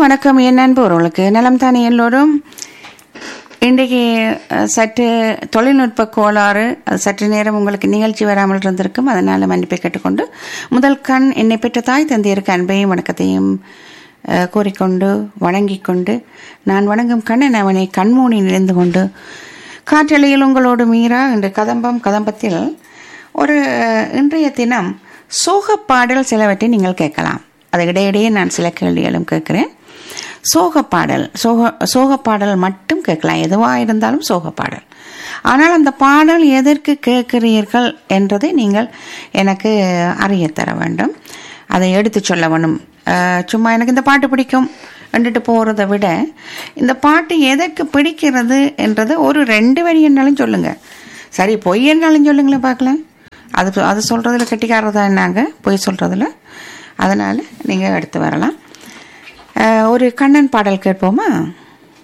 வணக்கம் என் நண்பர்களுக்கு நலம் தானே எல்லோரும் இன்றைக்கு அஹ், சற்று தொழில்நுட்ப கோளாறு அது சற்று நேரம் உங்களுக்கு நிகழ்ச்சி வராமல் இருந்திருக்கும் அதனால் மன்னிப்பை கேட்டுக்கொண்டு முதல் கண் என்னை பெற்ற தாய் தந்தையருக்கு அன்பையும் வணக்கத்தையும் அஹ், கூறிக்கொண்டு வணங்கிக் கொண்டு நான் வணங்கும் கண்ணன் அவனை கண்மூனி நிறைந்து கொண்டு காற்றலையில் உங்களோடு மீரா என்ற கதம்பம் கதம்பத்தில் ஒரு அஹ், இன்றைய தினம் சோக பாடல் சிலவற்றை நீங்கள் கேட்கலாம் அது இடையிடையே நான் சில கேள்விகளும் கேட்கிறேன் சோக பாடல் சோக சோக பாடல் மட்டும் கேட்கலாம் எதுவாக இருந்தாலும் சோக பாடல் ஆனால் அந்த பாடல் எதற்கு கேட்கிறீர்கள் என்றதை நீங்கள் எனக்கு அறிய தர வேண்டும் அதை எடுத்து சொல்ல வேணும் அஹ், சும்மா எனக்கு இந்த பாட்டு பிடிக்கும் கண்டுட்டு போகிறத விட இந்த பாட்டு எதற்கு பிடிக்கிறது என்றது ஒரு ரெண்டு வரி என்னாலும் சொல்லுங்க சரி பொய் என்னாலும் சொல்லுங்களேன் பார்க்கலாம் அது அது சொல்கிறதுல கெட்டிக்காரதா என்னாங்க பொய் சொல்கிறதுல அதனால் நீங்கள் எடுத்து வரலாம் அஹ், ஒரு கண்ணன் பாடல் கேட்போமா